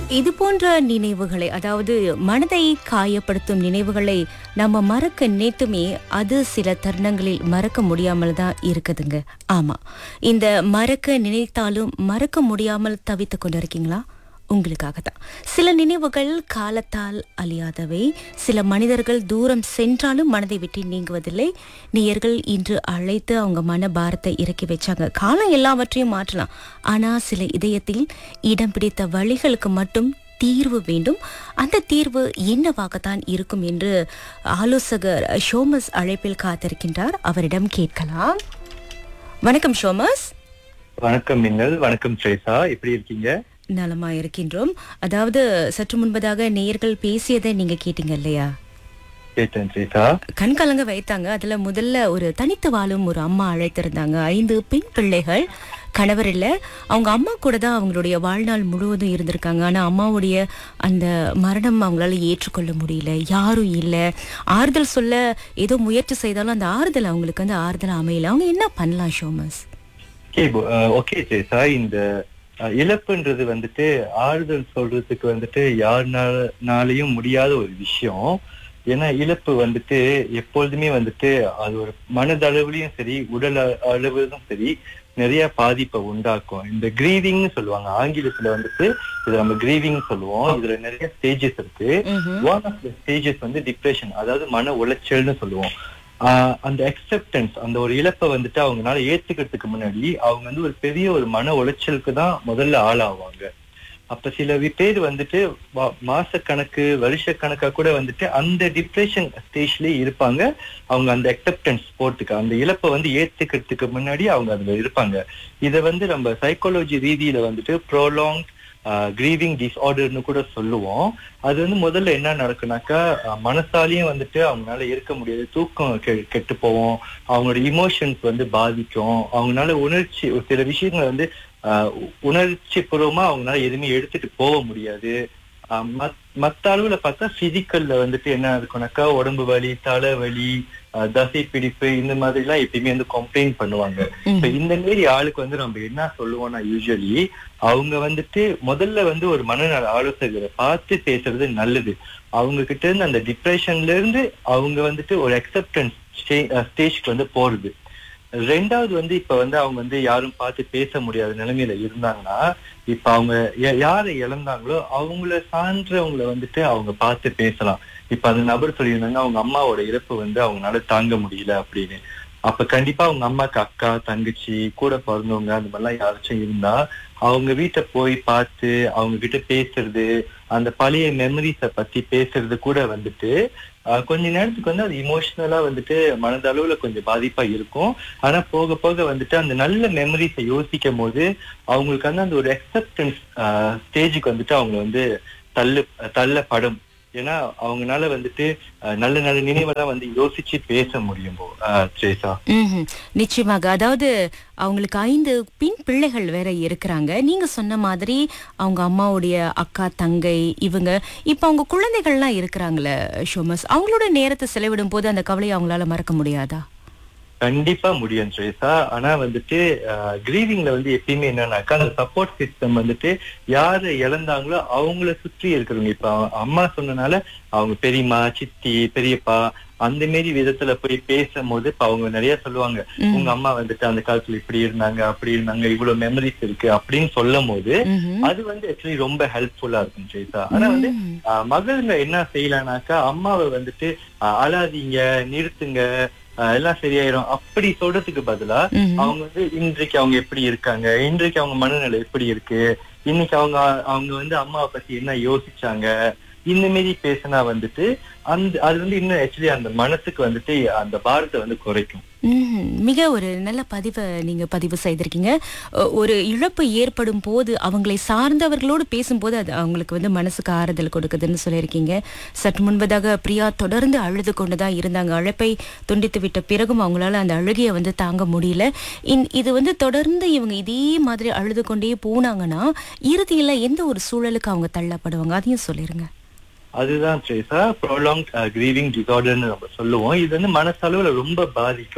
இது போன்ற நினைவுகளை அதாவது மனதை காயப்படுத்தும் நினைவுகளை நம்ம மறக்க நினைத்துமே அது சில தருணங்களில் மறக்க முடியாமல் தான் இருக்குதுங்க ஆமா இந்த மறக்க நினைத்தாலும் மறக்க முடியாமல் தவித்து கொண்டிருக்கீங்களா உங்களுக்காக தான் சில நினைவுகள் காலத்தால் அழியாதவை சில மனிதர்கள் தூரம் சென்றாலும் மனதை விட்டு நீங்குவதில்லை நேயர்கள் இன்று அழைத்து அவங்க மன பாரத்தை இறக்கி வச்சாங்க காலம் எல்லாவற்றையும் மாற்றலாம் ஆனா சில இதயத்தில் இடம் பிடித்த வழிகளுக்கு மட்டும் தீர்வு வேண்டும் அந்த தீர்வு என்னவாகத்தான் இருக்கும் என்று ஆலோசகர் ஷோமஸ் அழைப்பில் காத்திருக்கின்றார் அவரிடம் கேட்கலாம் வணக்கம் ஷோமஸ் வணக்கம் மின்னல் வணக்கம் ட்ரேசா எப்படி இருக்கீங்க நலமா இருக்கின்றோம் அதாவது சற்று முன்பதாக நேயர்கள் பேசியதை நீங்க கேட்டீங்க இல்லையா கேட்டேன் ட்ரேசா கண் கலங்க வைத்தாங்க அதுல முதல்ல ஒரு தனித்து வாழும் ஒரு அம்மா அழைத்திருந்தாங்க ஐந்து பெண் பிள்ளைகள் கணவர் இல்ல அவங்க அம்மா கூட தான் அவங்களுடைய வாழ்நாள் முழுவதும் இருந்திருக்காங்க ஆனா அம்மாவுடைய அந்த மரணம் அவங்களால ஏற்றுக்கொள்ள முடியல யாரும் இல்ல ஆறுதல் சொல்ல ஏதோ முயற்சி செய்தாலும் அந்த ஆறுதல் அவங்களுக்கு வந்து ஆறுதல் அமையல அவங்க என்ன பண்ணலாம் ஷோமஸ் ஓகே ட்ரேசா இந்த அஹ், இழப்புன்றது வந்துட்டு ஆறுதல் சொல்றதுக்கு வந்துட்டு யாருனாலையும் முடியாத ஒரு விஷயம் ஏன்னா இழப்பு வந்துட்டு எப்பொழுதுமே வந்துட்டு அது ஒரு மனதளவுலயும் சரி உடல் அ- அளவிலும் சரி நிறைய பாதிப்பை உண்டாக்கும் இந்த கிரீவிங்னு சொல்லுவாங்க ஆங்கிலத்துல வந்துட்டு இதை நம்ம கிரீவிங் சொல்லுவோம் இதுல நிறைய ஸ்டேஜஸ் இருக்கு ஒன் ஆஃப் த ஸ்டேஜஸ் வந்து டிப்ரெஷன் அதாவது மன உளைச்சல்னு சொல்லுவோம் ஆஹ் அந்த அக்செப்டன்ஸ் அந்த ஒரு இழப்பை வந்துட்டு அவங்கனால ஏத்துக்கிறதுக்கு முன்னாடி அவங்க வந்து ஒரு பெரிய ஒரு மன உளைச்சலுக்கு தான் முதல்ல ஆளாவாங்க அப்ப சில வி- பேர் வந்துட்டு வா- மாசக்கணக்கு வருஷக்கணக்கா கூட வந்துட்டு அந்த டிப்ரெஷன் ஸ்டேஜ்லயே இருப்பாங்க அவங்க அந்த அக்செப்டன்ஸ் போறதுக்கு அந்த இழப்பை வந்து ஏத்துக்கிறதுக்கு முன்னாடி அவங்க அதுல இருப்பாங்க இதை வந்து நம்ம சைக்காலஜி ரீதியில வந்துட்டு ப்ரோலாங் கிரீவிங் டிஸ்ஆர்டர்னு கூட சொல்லுவோம் அது வந்து முதல்ல என்ன நடக்குனாக்கா அஹ், மனசாலையும் வந்துட்டு அவங்களால இருக்க முடியாது தூக்கம் கெ- கெட்டு போவோம் அவங்களோட இமோஷன்ஸ் வந்து பாதிக்கும் அவங்களால உணர்ச்சி ஒரு சில விஷயங்கள் வந்து அஹ், உ- உணர்ச்சி பூர்வமா அவங்களால எதுவுமே எடுத்துட்டு போக முடியாது அஹ், மத்- மத்த அளவுல பார்த்தா பிசிக்கல்ல வந்துட்டு என்ன இருக்கும்னாக்கா உடம்பு வலி தலை வலி அஹ், தசை பிடிப்பு இந்த மாதிரி எல்லாம் எப்பயுமே வந்து கம்ப்ளைண்ட் பண்ணுவாங்க இப்ப இந்த மாரி ஆளுக்கு வந்து நம்ம என்ன சொல்லுவோம்னா யூஸ்வலி அவங்க வந்துட்டு முதல்ல வந்து ஒரு மனநல ஆலோசகரை பார்த்து பேசுறது நல்லது அவங்க கிட்ட இருந்து அந்த டிப்ரெஷன்ல இருந்து அவங்க வந்துட்டு ஒரு அக்செப்டன்ஸ் ஸ்டேஜ்க்கு வந்து போறது ரெண்டாவது வந்து இப்ப வந்து அவங்க வந்து யாரும் பார்த்து பேச முடியாத நிலைமையில இருந்தாங்கன்னா இப்ப அவங்க ய- யாரை இழந்தாங்களோ அவங்கள சான்றவங்கள வந்துட்டு அவங்க பார்த்து பேசலாம் இப்ப அந்த நபர் சொல்லியிருந்தாங்க அவங்க அம்மாவோட இறப்பு வந்து அவங்களால தாங்க முடியல அப்படின்னு அப்ப கண்டிப்பா அவங்க அம்மாக்கு அக்கா தங்கச்சி கூட பிறந்தவங்க அந்த மாதிரிலாம் யாராச்சும் இருந்தா அவங்க வீட்டை போய் பார்த்து அவங்க கிட்ட பேசுறது அந்த பழைய மெமரிஸ பத்தி பேசுறது கூட வந்துட்டு ஆஹ், கொஞ்ச நேரத்துக்கு வந்து அது இமோஷனலா வந்துட்டு மனதளவுல கொஞ்சம் பாதிப்பா இருக்கும் ஆனா போக போக வந்துட்டு அந்த நல்ல மெமரிஸை யோசிக்கும் போது அவங்களுக்கு வந்து அந்த ஒரு அக்செப்டன்ஸ் ஸ்டேஜுக்கு வந்துட்டு அவங்க வந்து தள்ளு தள்ளப்படும் ஏன்னா அவங்கனால வந்துட்டு ஆஹ், நல்ல நல்ல நினைவெல்லாம் வந்து யோசிச்சு பேச முடியும் போ- ஆஹ், ட்ரேசா ம்ஹும். நிச்சயமாக அதாவது அவங்களுக்கு ஐந்து பின் பிள்ளைகள் வேற இருக்கிறாங்க நீங்க சொன்ன மாதிரி அவங்க அம்மாவுடைய அக்கா தங்கை இவங்க இப்ப அவங்க குழந்தைகள்லாம் இருக்கிறாங்களே ஷோமஸ் அவங்களோட நேரத்தை செலவிடும் போது அந்த கவலையை அவங்களால மறக்க முடியாதா கண்டிப்பா முடியும் ஸ்ரேசா ஆனா வந்துட்டு கிரீவிங்ல வந்து எப்பயுமே என்னன்னாக்கா அந்த சப்போர்ட் சிஸ்டம் வந்துட்டு யாரு இழந்தாங்களோ அவங்கள சுற்றி இருக்கிறவங்க இப்ப அவ- அம்மா சொன்னனால அவங்க பெரியம்மா சித்தி பெரியப்பா அந்த மாரி விதத்துல போய் பேசும்போது இப்ப அவங்க நிறைய சொல்லுவாங்க ம். உங்க அம்மா வந்துட்டு அந்த காலத்துல இப்படி இருந்தாங்க அப்படி இருந்தாங்க இவ்வளவு மெமரிஸ் இருக்கு அப்படின்னு சொல்லும் போது ம்ஹும். அது வந்து ஆக்சுவலி ரொம்ப ஹெல்ப்ஃபுல்லா இருக்கும் ஸ்ரேசா ஆனா வந்து ம். ஆஹ் மகள்ங்க என்ன செய்யலாம்னாக்கா அம்மாவை வந்துட்டு ஆஹ் அழாதீங்க நிறுத்துங்க ஆஹ் எல்லாம் சரியாயிரும் அப்படி சொல்றதுக்கு பதிலா ம்ஹும். அவங்க வந்து இன்றைக்கு அவங்க எப்படி இருக்காங்க இன்றைக்கு அவங்க மனநிலை எப்படி இருக்கு இன்னைக்கு அவங்க அவங்க வந்து அம்மாவை பத்தி என்ன யோசிச்சாங்க இந்த மாரி பேசினா வந்துட்டு அந்த அது வந்து இன்னும் ஆக்சுவலி அந்த மனசுக்கு வந்துட்டு அந்த பாரத்தை வந்து குறைக்கும் ம்ஹும். மிக ஒரு நல்ல பதிவை நீங்க பதிவு செய்திருக்கீங்க ஒ- ஒரு இழப்பு ஏற்படும் போது அவங்களை சார்ந்தவர்களோடு பேசும்போது அது அவங்களுக்கு வந்து மனசுக்கு ஆறுதல் கொடுக்குதுன்னு சொல்லியிருக்கீங்க சற்று முன்பதாக பிரியா தொடர்ந்து அழுது கொண்டுதான் இருந்தாங்க அழைப்பை துண்டித்து விட்ட பிறகும் அவங்களால அந்த அழுகையை வந்து தாங்க முடியல இன்- இது வந்து தொடர்ந்து இவங்க இதே மாதிரி அழுது கொண்டே போனாங்கன்னா இறுதியில எந்த ஒரு சூழலுக்கு அவங்க தள்ளப்படுவாங்க அதையும் சொல்லிருங்க அதுதான் ட்ரேசா ப்ரோலாங் கிரீவிங் டிசார்டர்னு நம்ம சொல்லுவோம் இது வந்து மனசளவுல ரொம்ப பாதிக்கும்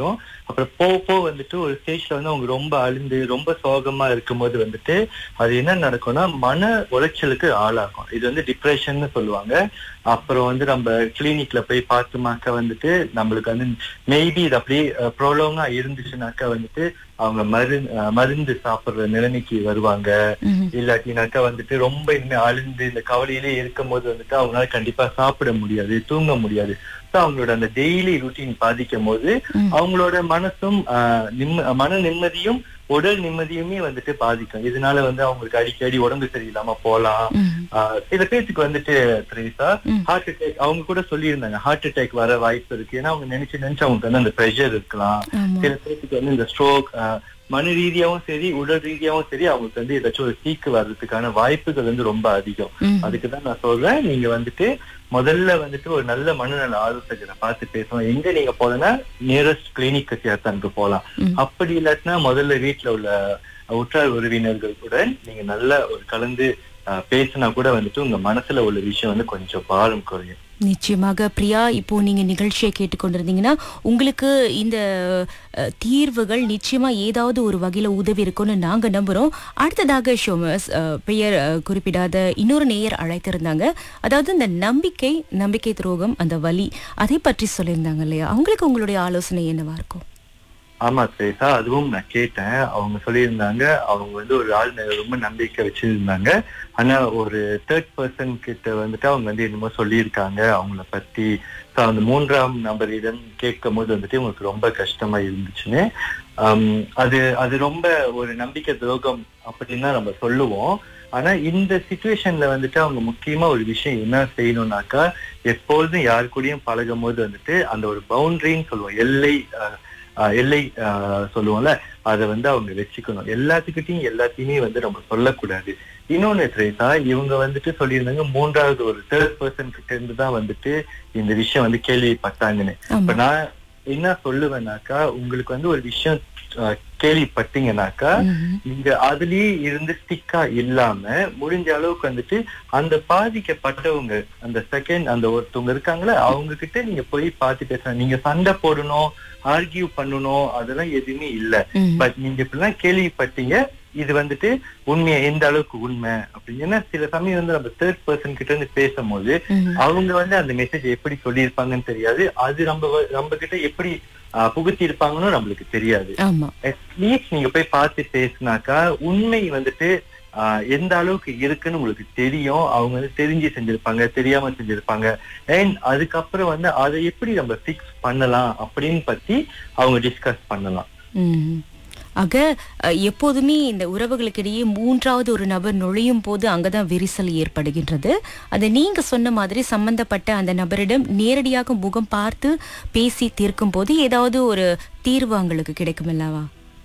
அப்புறம் போக போக வந்துட்டு ஒரு ஸ்டேஜ்ல வந்து அவங்க ரொம்ப அழுந்து ரொம்ப சோகமா இருக்கும்போது வந்துட்டு அது என்ன நடக்கும்னா மன உளைச்சலுக்கு ஆளாகும் இது வந்து டிப்ரெஷன் சொல்லுவாங்க அப்புறம் வந்து நம்ம கிளினிக்ல போய் பார்த்துமாக்க வந்துட்டு நம்மளுக்கு வந்து மேபி இது அப்படியே ப்ரோலோங்கா இருந்துச்சுனாக்கா வந்துட்டு அவங்க மருந்து மருந்து சாப்பிடுற நிலைமைக்கு வருவாங்க ம்ஹும். இல்லாட்டினாக்கா வந்துட்டு ரொம்ப இனிமே அழுந்து இந்த கவலையிலே இருக்கும் போது வந்துட்டு அவங்களால கண்டிப்பா சாப்பிட முடியாது தூங்க முடியாது ஸோ அவங்களோட அந்த டெய்லி ருட்டீன் பாதிக்கும் போது ம். அவங்களோட மனசும் ஆஹ், நிம்ம மன நிம்மதியும் உடல் நிம்மதியுமே வந்துட்டு பாதிக்கும் இதனால வந்து அவங்களுக்கு அடிக்கடி உடம்பு சரியில்லாம போலாம் ம்ஹும். ஆஹ், சில பேருக்கு வந்துட்டு திரேசா ம். ஹார்ட் அட்டாக் அவங்க கூட சொல்லியிருந்தாங்க ஹார்ட் அட்டாக் வர வாய்ப்பு இருக்கு ஏன்னா அவங்க நினைச்சு நினைச்சு அவங்களுக்கு வந்து அந்த ப்ரெஷர் இருக்கலாம் ஆமா சில பேருக்கு வந்து இந்த ஸ்ட்ரோக் மன ரீதியாவும் சரி உடல் ரீதியாவும் சரி அவங்களுக்கு வந்து ஏதாச்சும் ஒரு சீக்கு வர்றதுக்கான வாய்ப்புகள் வந்து ரொம்ப அதிகம் ம். அதுக்கு தான் நான் சொல்றேன் நீங்க வந்துட்டு முதல்ல வந்துட்டு ஒரு நல்ல மனநல ஆலோசகரை பார்த்து பேசணும் எங்க நீங்க போலன்னா நியரஸ்ட் கிளினிக்கு சேர்த்து போலாம் ம். அப்படி இல்லாட்டினா முதல்ல வீட்டுல உள்ள உற்றார் உறவினர்களுடன் நீங்க நல்ல ஒரு கலந்து அஹ், பேசினா கூட வந்துட்டு உங்க மனசுல உள்ள விஷயம் வந்து கொஞ்சம் பாரம் குறையும் நிச்சயமாக பிரியா இப்போ நீங்க நிகழ்ச்சியை கேட்டுக்கொண்டிருந்தீங்கன்னா உங்களுக்கு இந்த அஹ், தீர்வுகள் நிச்சயமா ஏதாவது ஒரு வகையில உதவி இருக்கும்னு நாங்க நம்புறோம் அடுத்ததாக ஷோமஸ் அஹ், பெயர் அஹ், குறிப்பிடாத இன்னொரு நேயர் அழைத்திருந்தாங்க அதாவது இந்த நம்பிக்கை நம்பிக்கை துரோகம் அந்த வலி அதை பற்றி சொல்லியிருந்தாங்க இல்லையா அவங்களுக்கு உங்களுடைய ஆலோசனை என்னவா இருக்கும் ஆமா திரேசா அதுவும் நான் கேட்டேன் அவங்க சொல்லியிருந்தாங்க அவங்க வந்து ஒரு ஆள் மேல ரொம்ப நம்பிக்கை வச்சிருந்தாங்க ஆனா ஒரு தேர்ட் பர்சன் கிட்ட வந்துட்டு அவங்க வந்து என்னமோ சொல்லியிருக்காங்க அவங்கள பத்தி So, அந்த மூன்றாம் நபரிடம் கேட்கும் போது வந்துட்டு உங்களுக்கு ரொம்ப கஷ்டமா இருந்துச்சுன்னு ஆம், அது அது ரொம்ப ஒரு நம்பிக்கை துரோகம் அப்படின்னு தான் நம்ம சொல்லுவோம் ஆனா இந்த சுச்சுவேஷன்ல வந்துட்டு அவங்க முக்கியமா ஒரு விஷயம் என்ன செய்யணும்னாக்கா எப்பொழுதும் யார் கூடயும் பழகும் போது வந்துட்டு அந்த ஒரு பவுண்டரின்னு சொல்லுவோம் எல்லை அஹ், ஆஹ் எல்லை ஆஹ் சொல்லுவோம்ல அதை வந்து அவங்க வச்சுக்கணும் எல்லாத்துக்கிட்டையும் எல்லாத்தையுமே வந்து நம்ம சொல்லக்கூடாது இன்னொன்னு த்ரேசா இவங்க வந்துட்டு சொல்லியிருந்தாங்க மூன்றாவது ஒரு தேர்ட் பர்சன் கிட்ட இருந்து தான் வந்துட்டு இந்த விஷயம் வந்து கேள்விப்பட்டாங்கன்னு இப்ப ஆமா நான் என்ன சொல்லுவேன்னாக்கா உங்களுக்கு வந்து ஒரு விஷயம் ஆஹ் கேள்விப்பட்டீங்கன்னாக்கா ம்ஹும். நீங்க அதுலயே இருந்து ஸ்டிக்கா இல்லாம முடிஞ்ச அளவுக்கு வந்துட்டு அந்த பாதிக்கப்பட்டவங்க அந்த செகண்ட் அந்த ஒருத்தவங்க இருக்காங்களே அவங்க கிட்ட நீங்க போய் பார்த்து பேசலாம் நீங்க சண்டை போடணும் ஆர்கியூ பண்ணணும் அதெல்லாம் எதுவுமே இல்ல ம்ஹும். பட் நீங்க இப்படிலாம் கேள்விப்பட்டீங்க இது வந்துட்டு உண்மையா எந்த அளவுக்கு உண்மை அப்படின்னு ஏன்னா சில சமயம் வந்து நம்ம தேர்ட் பர்சன் கிட்ட இருந்து பேசும்போது ம்ஹும். அவங்க வந்து அந்த மெசேஜ் எப்படி சொல்லியிருப்பாங்கன்னு தெரியாது அது நம்ம வ- நம்ம கிட்ட எப்படி ஆஹ், புகுத்தி இருப்பாங்கன்னு நம்மளுக்கு தெரியாது ஆமா அட்லீஸ்ட் நீங்க போய் பார்த்து பேசினாக்கா உண்மை வந்துட்டு ஆஹ், எந்த அளவுக்கு இருக்குன்னு உங்களுக்கு தெரியும் அவங்க வந்து தெரிஞ்சு செஞ்சிருப்பாங்க தெரியாம செஞ்சிருப்பாங்க அண்ட் அதுக்கப்புறம் வந்து அதை எப்படி நம்ம ஃபிக்ஸ் பண்ணலாம் அப்படின்னு பத்தி அவங்க டிஸ்கஸ் பண்ணலாம் ம். ஆக அஹ், எப்போதுமே இந்த உறவுகளுக்கிடையே மூன்றாவது ஒரு நபர் நுழையும் போது அங்கதான் விரிசல் ஏற்படுகின்றது அதை நீங்க சொன்ன மாதிரி சம்பந்தப்பட்ட அந்த நபரிடம் நேரடியாக முகம் பார்த்து பேசி தீர்க்கும் போது ஏதாவது ஒரு தீர்வு அவங்களுக்கு கிடைக்கும் அல்லவா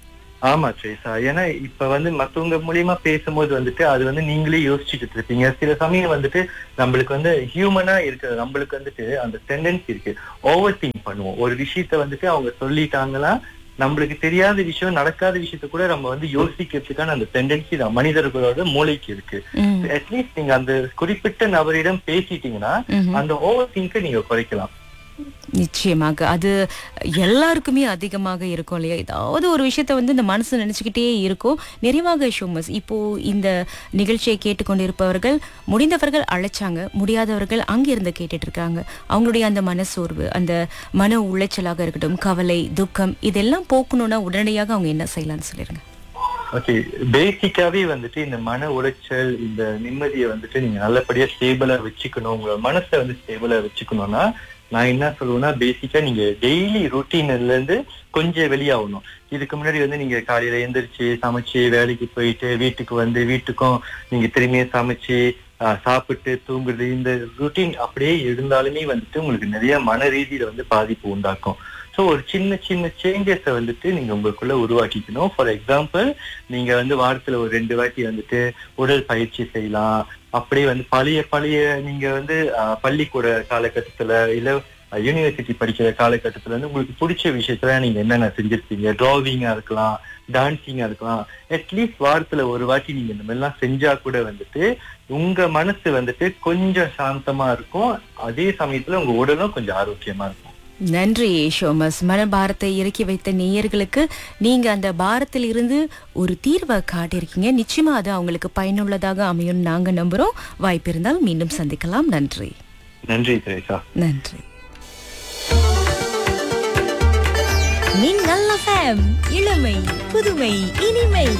ஆமா ட்ரேசா ஏன்னா இப்ப வந்து மத்தவங்க மூலியமா பேசும்போது வந்துட்டு அது வந்து நீங்களே யோசிச்சுட்டு இருப்பீங்க சில சமயம் வந்துட்டு நம்மளுக்கு வந்து ஹியூமனா இருக்கிற நம்மளுக்கு வந்துட்டு அந்த டெண்டன்சி இருக்கு ஓவர் திங்க் பண்ணுவோம் ஒரு விஷயத்த வந்துட்டு அவங்க சொல்லிட்டாங்களா நம்மளுக்கு தெரியாத விஷயம் நடக்காத விஷயத்த கூட நம்ம வந்து யோசிக்கிறதுக்கான அந்த டெண்டன்சி மனிதர்களோட மூளைக்கு இருக்கு ம், அட்லீஸ்ட் நீங்க அந்த குறிப்பிட்ட நபரிடம் பேசிட்டீங்கன்னா ம்ஹும். அந்த ஓவர் திங்கை நீங்க குறைக்கலாம் நிச்சயமாக அது எல்லாருக்குமே அதிகமாக இருக்கும் இல்லையா ஏதாவது ஒரு விஷயத்த வந்து இந்த மனசு நினைச்சுக்கிட்டே இருக்கும் நிறைவாக ஷோமஸ் இப்போ இந்த நிகழ்ச்சியை கேட்டுக்கொண்டிருப்பவர்கள் முடிந்தவர்கள் அழைச்சாங்க முடியாதவர்கள் அங்கிருந்து கேட்டுட்டு இருக்காங்க அவங்களுடைய அந்த மனசோர்வு அந்த மன உளைச்சலாக இருக்கட்டும் கவலை துக்கம் இதெல்லாம் போக்கணும்னா உடனடியாக அவங்க என்ன செய்யலாம்னு சொல்லிருங்க ஓகே பேசிக்காவே வந்துட்டு இந்த மன உளைச்சல் இந்த நிம்மதியை வந்துட்டு நீங்க நல்லபடியா ஸ்டேபிளா வச்சுக்கணும் உங்களோட மனசை வந்து ஸ்டேபிளா வச்சுக்கணும்னா நான் என்ன சொல்லுவேன்னா பேசிக்கா நீங்க டெய்லி ருட்டீன்ல இருந்து கொஞ்சம் வெளியாகணும் இதுக்கு முன்னாடி வந்து நீங்க காலையில எந்திரிச்சு சமைச்சு வேலைக்கு போயிட்டு வீட்டுக்கு வந்து வீட்டுக்கும் நீங்க திரும்பியும் சமைச்சு ஆஹ், சாப்பிட்டு தூங்குறது இந்த ருட்டீன் அப்படியே இருந்தாலுமே வந்துட்டு உங்களுக்கு நிறைய மன ரீதியில வந்து பாதிப்பு உண்டாக்கும் ஸோ ஒரு சின்ன சின்ன சேஞ்சஸை வந்துட்டு நீங்க உங்களுக்குள்ள உருவாக்கிக்கணும் ஃபார் எக்ஸாம்பிள் நீங்க வந்து வாரத்துல ஒரு ரெண்டு வாட்டி வந்துட்டு உடல் பயிற்சி செய்யலாம் அப்படியே வந்து பழைய பழைய நீங்க வந்து ஆஹ், பள்ளிக்கூட காலகட்டத்துல இல்ல யூனிவர்சிட்டி படிக்கிற காலகட்டத்துல வந்து உங்களுக்கு பிடிச்ச விஷயத்துல நீங்க என்னென்ன செஞ்சிருப்பீங்க டிராவிங்கா இருக்கலாம் டான்சிங்கா இருக்கலாம் அட்லீஸ்ட் வாரத்துல ஒரு வாட்டி நீங்க இந்த மாதிரிலாம் செஞ்சா கூட வந்துட்டு உங்க மனசு வந்துட்டு கொஞ்சம் சாந்தமா இருக்கும் அதே சமயத்துல உங்க உடலும் கொஞ்சம் ஆரோக்கியமா இருக்கும் நன்றி ஷோமஸ் மனபாரத்தை இறக்கி வைத்த நேயர்களுக்கு நீங்க அந்த பாரத்தில் இருந்து ஒரு தீர்வை காட்டியிருக்கீங்க நிச்சயமா அது அவங்களுக்கு பயனுள்ளதாக அமையும் நாங்க நம்புறோம் வாய்ப்பு இருந்தால் மீண்டும் சந்திக்கலாம் நன்றி நன்றி திரேசா நன்றி மின்னல் எஃப்எம் இளமை புதுமை இனிமை